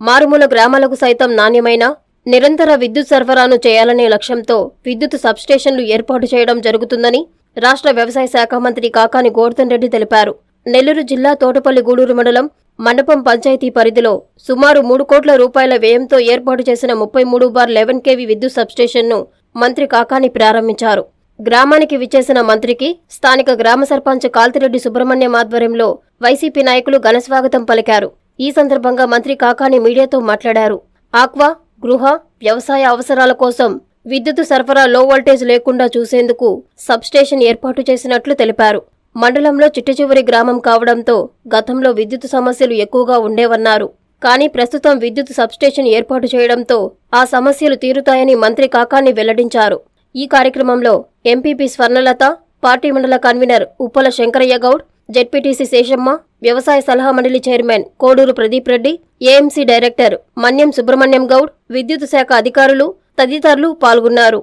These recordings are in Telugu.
మారుమూల గ్రామాలకు సైతం నాణ్యమైన నిరంతర విద్యుత్ సరఫరాను చేయాలనే లక్ష్యంతో విద్యుత్ సబ్స్టేషన్లు ఏర్పాటు చేయడం జరుగుతుందని రాష్ట్ర వ్యవసాయ శాఖ మంత్రి కాకాని గోవర్ధన్ రెడ్డి తెలిపారు నెల్లూరు జిల్లా తోటపల్లి గూడూరు మండలం మండపం పంచాయతీ పరిధిలో సుమారు మూడు కోట్ల రూపాయల వ్యయంతో ఏర్పాటు చేసిన ముప్పై మూడు బార్ లెవెన్ కేవీ విద్యుత్ సబ్స్టేషన్ను మంత్రి కాకాని ప్రారంభించారు గ్రామానికి విచ్చేసిన మంత్రికి స్థానిక గ్రామ సర్పంచ్ కాల్తిరెడ్డి సుబ్రహ్మణ్యం ఆధ్వర్యంలో వైసీపీ నాయకులు ఘనస్వాగతం పలికారు ఈ సందర్భంగా మంత్రి కాకాని మీడియాతో మాట్లాడారు ఆక్వా గృహ వ్యవసాయ అవసరాల కోసం విద్యుత్ సరఫరా లో వోల్టేజ్ లేకుండా చూసేందుకు సబ్స్టేషన్ ఏర్పాటు చేసినట్లు తెలిపారు మండలంలో చిట్టచివరి గ్రామం కావడంతో గతంలో విద్యుత్ సమస్యలు ఎక్కువగా ఉండేవన్నారు కానీ ప్రస్తుతం విద్యుత్ సబ్స్టేషన్ ఏర్పాటు చేయడంతో ఆ సమస్యలు తీరుతాయని మంత్రి కాకాని వెల్లడించారు ఈ కార్యక్రమంలో ఎంపీపీ స్వర్ణలత పార్టీ మండల కన్వీనర్ ఉప్పల శంకరయ్య గౌడ్ జెడ్పీటీసీ శేషమ్మ వ్యవసాయ సలహా మండలి chairman Koduru Pradeep Reddy AMC director Manyam Subrahmanyam Goud విద్యుత్ శాఖ అధికారులు తదితరులు పాల్గొన్నారు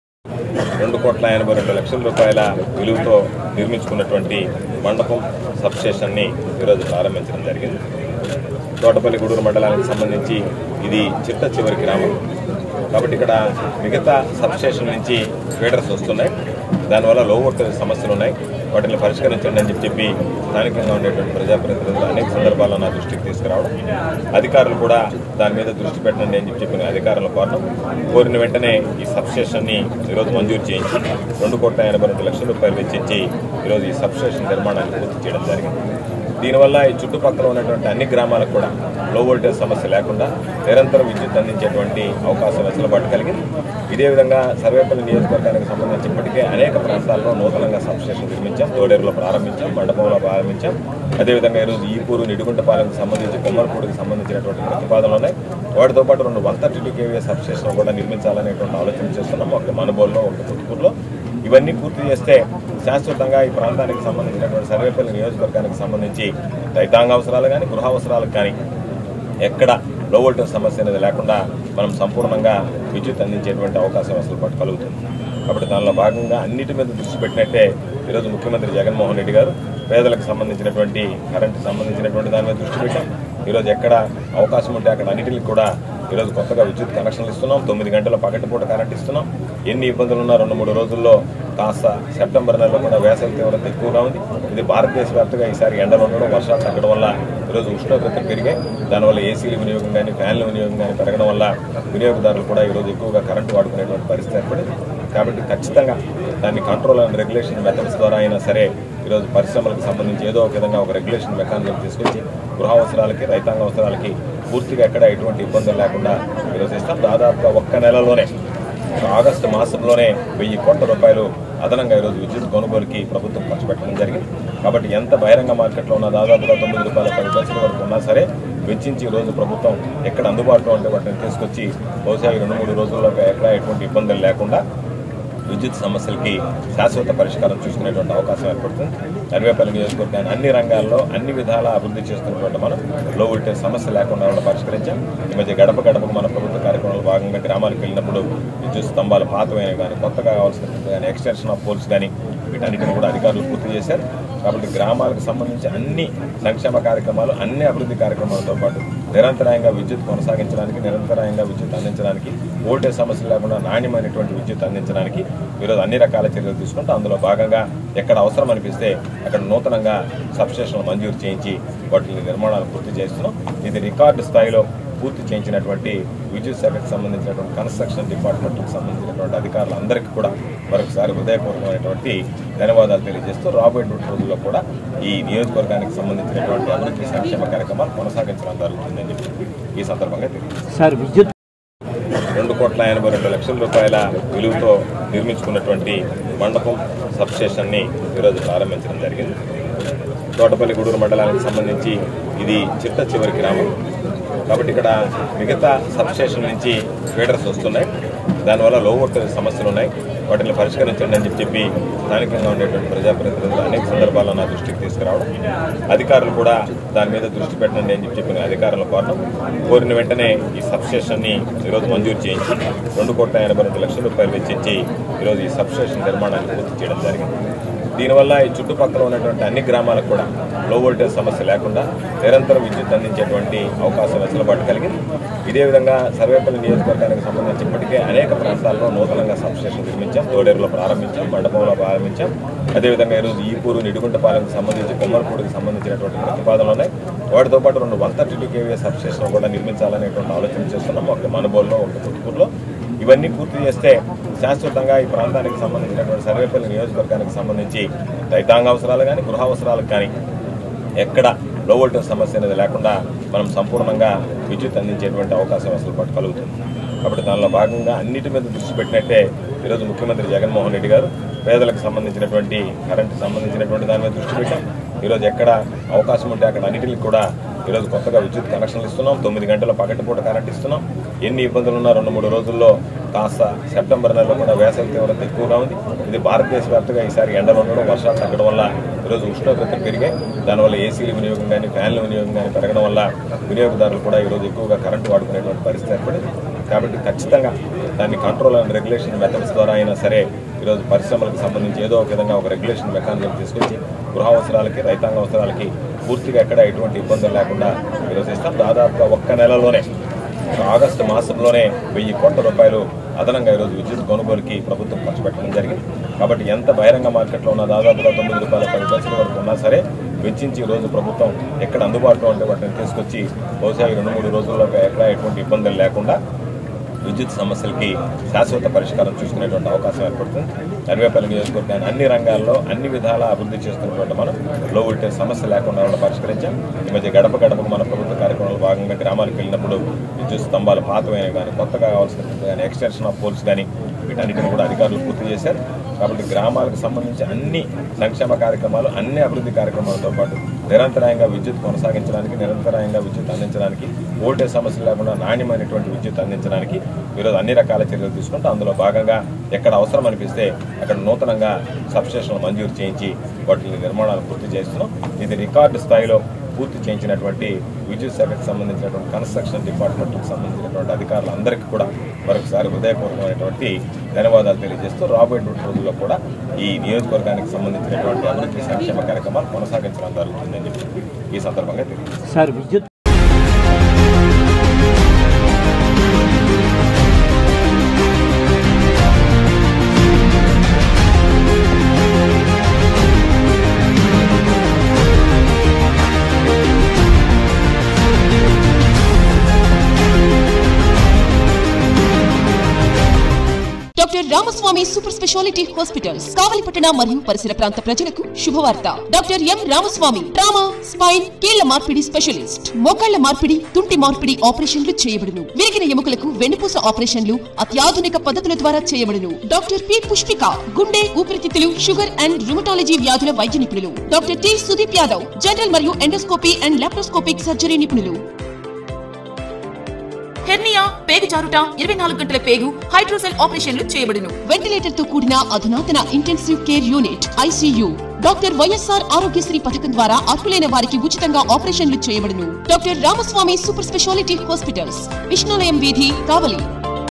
రెండు కోట్ల ఎనభై రెండు లక్షల రూపాయల విలువతో నిర్మించుకున్నటువంటి మండపం సబ్స్టేషన్ని ఈరోజు ప్రారంభించడం జరిగింది తోటపల్లి గూడూరు మండలానికి సంబంధించి ఇది చిట్ట చివరి గ్రామం కాబట్టి ఇక్కడ మిగతా సబ్స్టేషన్ నుంచి ఫీడర్స్ వస్తున్నాయి దానివల్ల లో వోల్టేజ్ సమస్యలు ఉన్నాయి వాటిని పరిష్కరించండి అని చెప్పి స్థానికంగా ఉండేటువంటి ప్రజాప్రతినిధులు అనేక సందర్భాల్లో నా దృష్టికి తీసుకురావడం అధికారులు కూడా దాని మీద దృష్టి పెట్టండి అని చెప్పి చెప్పిన అధికారులను కోరడం కోరిన వెంటనే ఈ సబ్స్టేషన్ని ఈరోజు మంజూరు చేయించి రెండు కోట్ల ఎనభై రెండు లక్షల రూపాయలు వెచ్చించి ఈరోజు ఈ సబ్స్టేషన్ నిర్మాణాన్ని పూర్తి చేయడం జరిగింది దీనివల్ల ఈ చుట్టుపక్కల ఉన్నటువంటి అన్ని గ్రామాలకు కూడా లో వోల్టేజ్ సమస్య లేకుండా నిరంతరం విద్యుత్ అందించేటువంటి అవకాశం వెసులుబాటు కలిగింది ఇదే విధంగా సర్వేపల్లి నియోజకవర్గానికి సంబంధించి ఇప్పటికే అనేక ప్రాంతాల్లో నూతనంగా సబ్స్టేషన్ నిర్మించాం తోడేరులో ప్రారంభించాం మండపంలో ప్రారంభించాం అదేవిధంగా ఈరోజు ఈపూరు నిడుగుంటపాలెంకి సంబంధించి కొమ్మలపూడికి సంబంధించినటువంటి ప్రతిపాదనలు ఉన్నాయి వాటితో పాటు రెండు one thirty two KVA substation కూడా నిర్మించాలనేటువంటి ఆలోచన చేస్తున్నాం ఒక మనుబోల్లో ఒక పుత్తూరులో ఇవన్నీ పూర్తి చేస్తే శాశ్వతంగా ఈ ప్రాంతానికి సంబంధించినటువంటి సర్వేపల్లి నియోజకవర్గానికి సంబంధించి రైతాంగ అవసరాలు కానీ గృహ అవసరాలకు కానీ ఎక్కడ లో వోల్టేజ్ సమస్య అనేది లేకుండా మనం సంపూర్ణంగా విద్యుత్ అందించేటువంటి అవకాశం అసలు పట్టు కలుగుతుంది కాబట్టి దానిలో భాగంగా అన్నిటి మీద దృష్టి పెట్టినట్టే ఈరోజు ముఖ్యమంత్రి జగన్మోహన్ రెడ్డి గారు పేదలకు సంబంధించినటువంటి కరెంటు సంబంధించినటువంటి దాని మీద దృష్టి పెట్టాం ఈరోజు ఎక్కడ అవకాశం ఉంటే అక్కడ అన్నిటికి కూడా ఈరోజు కొత్తగా విద్యుత్ కనెక్షన్లు ఇస్తున్నాం తొమ్మిది గంటల పగటిపూట కరెంట్ ఇస్తున్నాం ఎన్ని ఇబ్బందులు ఉన్నా రెండు మూడు రోజుల్లో కాస్త సెప్టెంబర్ నెలలో కూడా వేసవి తీవ్రత ఎక్కువగా ఉంది ఇది భారతదేశ వ్యాప్తంగా ఈసారి ఎండలు ఉండడం వర్షాలు తగ్గడం వల్ల ఈరోజు ఉష్ణోగ్రత పెరిగాయి దానివల్ల ఏసీల వినియోగం కానీ ఫ్యాన్ల వినియోగం కానీ పెరగడం వల్ల వినియోగదారులు కూడా ఈరోజు ఎక్కువగా కరెంటు వాడుకునేటువంటి పరిస్థితి ఏర్పడింది కాబట్టి ఖచ్చితంగా దాన్ని కంట్రోల్ అండ్ రెగ్యులేషన్ మెథడ్స్ ద్వారా అయినా సరే ఈరోజు పరిశ్రమలకు సంబంధించి ఏదో ఒక విధంగా ఒక రెగ్యులేషన్ మెకానిజం తీసుకొచ్చి గృహ అవసరాలకి రైతాంగ అవసరాలకి పూర్తిగా ఎక్కడ ఎటువంటి ఇబ్బందులు లేకుండా ఈరోజు ఇస్తాం దాదాపుగా ఒక్క నెలలోనే ఆగస్టు మాసంలోనే వెయ్యి కోట్ల రూపాయలు అదనంగా ఈరోజు విద్యుత్ కొనుగోలుకి ప్రభుత్వం ఖర్చు పెట్టడం జరిగింది కాబట్టి ఎంత బహిరంగ మార్కెట్లో ఉన్న దాదాపుగా తొమ్మిది రూపాయల పది పైసల వరకు ఉన్నా సరే వెచ్చించి ఈ రోజు ప్రభుత్వం ఎక్కడ అందుబాటులో ఉంటే వాటిని తీసుకొచ్చి బహుశా ఈ రెండు మూడు రోజుల్లో ఎక్కడ ఎటువంటి ఇబ్బందులు లేకుండా విద్యుత్ సమస్యలకి శాశ్వత పరిష్కారం చూసుకునేటువంటి అవకాశం ఏర్పడుతుంది అరవేపల్లి నియోజకవర్గాన్ని అన్ని రంగాల్లో అన్ని విధాల అభివృద్ధి చేస్తున్నటువంటి మనం లో వోల్టేజ్ సమస్య లేకుండా కూడా పరిష్కరించాం ఈ మధ్య గడప గడపకు మన ప్రభుత్వ కార్యక్రమాల్లో భాగంగా గ్రామాలకు వెళ్ళినప్పుడు విద్యుత్ స్తంభాలు పాతమైన కానీ కొత్తగా కావాల్సినటువంటి కానీ ఎక్స్టెన్షన్ ఆఫ్ పోల్స్ కానీ వీటన్నిటిని కూడా అధికారులు పూర్తి చేశారు కాబట్టి గ్రామాలకు సంబంధించి అన్ని సంక్షేమ కార్యక్రమాలు అన్ని అభివృద్ధి కార్యక్రమాలతో పాటు నిరంతరాయంగా విద్యుత్ కొనసాగించడానికి నిరంతరాయంగా విద్యుత్ అందించడానికి వోల్టేజ్ సమస్యలు లేకుండా నాణ్యమైనటువంటి విద్యుత్ అందించడానికి ఈరోజు అన్ని రకాల చర్యలు తీసుకుంటూ అందులో భాగంగా ఎక్కడ అవసరం అనిపిస్తే అక్కడ నూతనంగా సబ్స్టేషన్లు మంజూరు చేయించి వాటిని నిర్మాణాలు పూర్తి చేస్తున్నాం ఇది రికార్డు స్థాయిలో పూర్తి చేయించినటువంటి విద్యుత్ శాఖకు సంబంధించినటువంటి కన్స్ట్రక్షన్ డిపార్ట్మెంట్కి సంబంధించినటువంటి అధికారులందరికీ కూడా మరొకసారి హృదయపూర్వకమైనటువంటి ధన్యవాదాలు తెలియజేస్తూ రాబోయేటువంటి రోజుల్లో కూడా ఈ నియోజకవర్గానికి సంబంధించినటువంటి అభివృద్ధి సంక్షేమ కార్యక్రమాలు కొనసాగించడం జరుగుతుందని చెప్పి ఈ సందర్భంగా తెలియజేస్తాను సార్ విద్యుత్ రెండు కోట్ల ఎనభై రెండు లక్షల రూపాయల విలువతో నిర్మించుకున్నటువంటి మండపం సబ్స్టేషన్ని ఈరోజు ప్రారంభించడం జరిగింది తోటపల్లి గూడూరు మండలానికి సంబంధించి ఇది చిట్ట చివరి గ్రామం కాబట్టి ఇక్కడ మిగతా సబ్స్టేషన్ నుంచి ఫీడర్స్ వస్తున్నాయి దానివల్ల లో వోల్టేజ్ సమస్యలు ఉన్నాయి వాటిని పరిష్కరించండి అని చెప్పి చెప్పి స్థానికంగా ఉండేటువంటి ప్రజాప్రతినిధులు అనేక సందర్భాల్లో నా దృష్టికి తీసుకురావడం అధికారులు కూడా దాని మీద దృష్టి పెట్టండి అని చెప్పి చెప్పిన అధికారులను కోరడం కోరిన వెంటనే ఈ సబ్స్టేషన్ని ఈరోజు మంజూరు చేయించి రెండు కోట్ల ఎనభై రెండు లక్షల రూపాయలు వెచ్చించి ఈరోజు ఈ సబ్స్టేషన్ నిర్మాణాన్ని పూర్తి చేయడం జరిగింది దీనివల్ల ఈ చుట్టుపక్కల ఉన్నటువంటి అన్ని గ్రామాలకు కూడా లో వోల్టేజ్ సమస్య లేకుండా నిరంతరం విద్యుత్ అందించేటువంటి అవకాశం వెసులుబాటు కలిగింది ఇదే విధంగా సర్వేపల్లి నియోజకవర్గానికి సంబంధించి ఇప్పటికే అనేక ప్రాంతాల్లో నూతనంగా సబ్స్టేషన్ నిర్మించాం తోడేరులో ప్రారంభించాం మండపంలో ప్రారంభించాం అదేవిధంగా ఈరోజు ఈపూరు నిడుగుంటపాలెంకి సంబంధించి కొమ్మలపూడికి సంబంధించినటువంటి ప్రతిపాదనలు ఉన్నాయి వాటితో పాటు రెండు one thirty two KV substation కూడా నిర్మించాలనేటువంటి ఆలోచన చేస్తున్నాం ఒకటి మనబోల్లో ఒకటి పుట్టుకూరులో ఇవన్నీ పూర్తి చేస్తే శాశ్వతంగా ఈ ప్రాంతానికి సంబంధించినటువంటి సర్వేపల్లి నియోజకవర్గానికి సంబంధించి రైతాంగ అవసరాలు కానీ గృహ అవసరాలకు కానీ ఎక్కడ లో వోల్టేజ్ సమస్య అనేది లేకుండా మనం సంపూర్ణంగా విద్యుత్ అందించేటువంటి అవకాశం అసలు పట్టు కలుగుతుంది కాబట్టి దానిలో భాగంగా అన్నిటి మీద దృష్టి పెట్టినట్టే ఈరోజు ముఖ్యమంత్రి జగన్మోహన్ రెడ్డి గారు పేదలకు సంబంధించినటువంటి కరెంటు సంబంధించినటువంటి దాని మీద దృష్టి పెట్టాం ఈరోజు ఎక్కడ అవకాశం ఉంటే అక్కడ అన్నిటికీ కూడా ఈరోజు కొత్తగా విద్యుత్ కనెక్షన్లు ఇస్తున్నాం తొమ్మిది గంటల పగటిపూట కరెంట్ ఇస్తున్నాం ఎన్ని ఇబ్బందులు ఉన్నా రెండు మూడు రోజుల్లో కాస్త సెప్టెంబర్ నెలలో కూడా వేసవి తీవ్రత ఎక్కువగా ఉంది ఇది భారతదేశ వ్యాప్తంగా ఈసారి ఎండలు ఉండడం వర్షాలు తగ్గడం వల్ల ఈరోజు ఉష్ణోగ్రతలు పెరిగాయి దానివల్ల ఏసీల వినియోగం కానీ ఫ్యాన్ల వినియోగం కానీ పెరగడం వల్ల వినియోగదారులు కూడా ఈరోజు ఎక్కువగా కరెంటు వాడుకునేటువంటి పరిస్థితి ఏర్పడింది కాబట్టి ఖచ్చితంగా దాన్ని కంట్రోల్ అండ్ రెగ్యులేషన్ మెథడ్స్ ద్వారా అయినా సరే ఈరోజు పరిశ్రమలకు సంబంధించి ఏదో ఒక విధంగా ఒక రెగ్యులేషన్ మెకానిజం తీసుకొచ్చి గృహ అవసరాలకి రైతాంగ అవసరాలకి పూర్తిగా ఎక్కడ ఎటువంటి ఇబ్బందులు లేకుండా ఈరోజు ఇస్తాం దాదాపుగా ఒక్క నెలలోనే ఆగస్టు మాసంలోనే వెయ్యి కోట్ల రూపాయలు అదనంగా ఈరోజు విద్యుత్ కొనుగోలుకి ప్రభుత్వం ఖర్చు పెట్టడం జరిగింది కాబట్టి ఎంత బహిరంగ మార్కెట్లో ఉన్న దాదాపుగా తొమ్మిది రూపాయల పది పైసల వరకు ఉన్నా సరే వెచ్చించి ఈరోజు ప్రభుత్వం ఎక్కడ అందుబాటులో ఉంటే వాటిని తీసుకొచ్చి బహుశా ఈ రెండు మూడు రోజుల్లో ఎక్కడ ఎటువంటి ఇబ్బందులు లేకుండా విద్యుత్ సమస్యలకి శాశ్వత పరిష్కారం చూసుకునేటువంటి అవకాశం ఏర్పడుతుంది నర్వేపల్లి నియోజకవర్గాన్ని అన్ని రంగాల్లో అన్ని విధాల అభివృద్ధి చేస్తున్నటువంటి మనం లో వోల్టేజ్ సమస్య లేకుండా కూడా పరిష్కరించాం ఈ మధ్య గడప గడపకు మన ప్రభుత్వ కార్యక్రమంలో భాగంగా గ్రామాలకు వెళ్ళినప్పుడు విద్యుత్ స్తంభాలు పాతవైన కానీ కొత్తగా కావాల్సిన కానీ ఎక్స్టెన్షన్ ఆఫ్ పోల్స్ కానీ వీటన్నిటిని కూడా అధికారులు పూర్తి చేశారు కాబట్టి గ్రామాలకు సంబంధించి అన్ని సంక్షేమ కార్యక్రమాలు అన్ని అభివృద్ధి కార్యక్రమాలతో పాటు నిరంతరాయంగా విద్యుత్ కొనసాగించడానికి నిరంతరాయంగా విద్యుత్ అందించడానికి వోల్టేజ్ సమస్యలు లేకుండా నాణ్యమైనటువంటి విద్యుత్ అందించడానికి ఈరోజు అన్ని రకాల చర్యలు తీసుకుంటూ అందులో భాగంగా ఎక్కడ అవసరం అనిపిస్తే అక్కడ నూతనంగా సబ్స్టేషన్లు మంజూరు చేయించి వాటిని నిర్మాణాలు పూర్తి చేస్తున్నాం ఇది రికార్డు స్థాయిలో పూర్తి చేయించినటువంటి విద్యుత్ శాఖకు సంబంధించినటువంటి కన్స్ట్రక్షన్ డిపార్ట్మెంట్కి సంబంధించినటువంటి అధికారులందరికీ కూడా మరొకసారి హృదయపూర్వకమైనటువంటి ధన్యవాదాలు తెలియజేస్తూ రాబోయేటువంటి రోజుల్లో కూడా ఈ నియోజకవర్గానికి సంబంధించినటువంటి అభివృద్ధి సంక్షేమ కార్యక్రమాలు కొనసాగించడం జరుగుతుందని చెప్పి ఈ సందర్భంగా తెలియజేస్తాను సార్ విద్యుత్ doctor Ramaswamy super speciality hospitals కావలిపట్టణ మరియు పరిసర ప్రాంత ప్రజలకు శుభవార్త doctor M Ramaswamy trauma spine కీళ్ల మార్పిడి స్పెషలిస్ట్ మోకాళ్ల మార్పిడి తుంటి మార్పిడి ఆపరేషన్లు చేయబడును విరిగిన ఎముకలకు వెన్నుపూస ఆపరేషన్లు అత్యాధునిక పద్ధతుల ద్వారా చేయబడును డాక్టర్ పి పుష్పిక గుండె ఊపిరితిత్తులు షుగర్ అండ్ రుమటాలజీ వ్యాధుల వైద్య నిపుణులు doctor T Sudeep Yadav general మరియు ఎండోస్కోపీ అండ్ లాప్రోస్కోపిక్ సర్జరీ నిపుణులు హెర్నియా పేగు జారుట ఇరవై నాలుగు గంటల పేగు హైడ్రోసెల్ ఆపరేషన్లు చేయబడును వెంటిలేటర్ తో కూడిన అధునాతన intensive care unit ICU doctor YSR Aarogyasri పథకం ద్వారా అర్హులైన వారికి ఉచితంగా ఆపరేషన్లు చేయబడును doctor Ramaswamy super speciality hospitals విష్ణులయం వీధి కావలి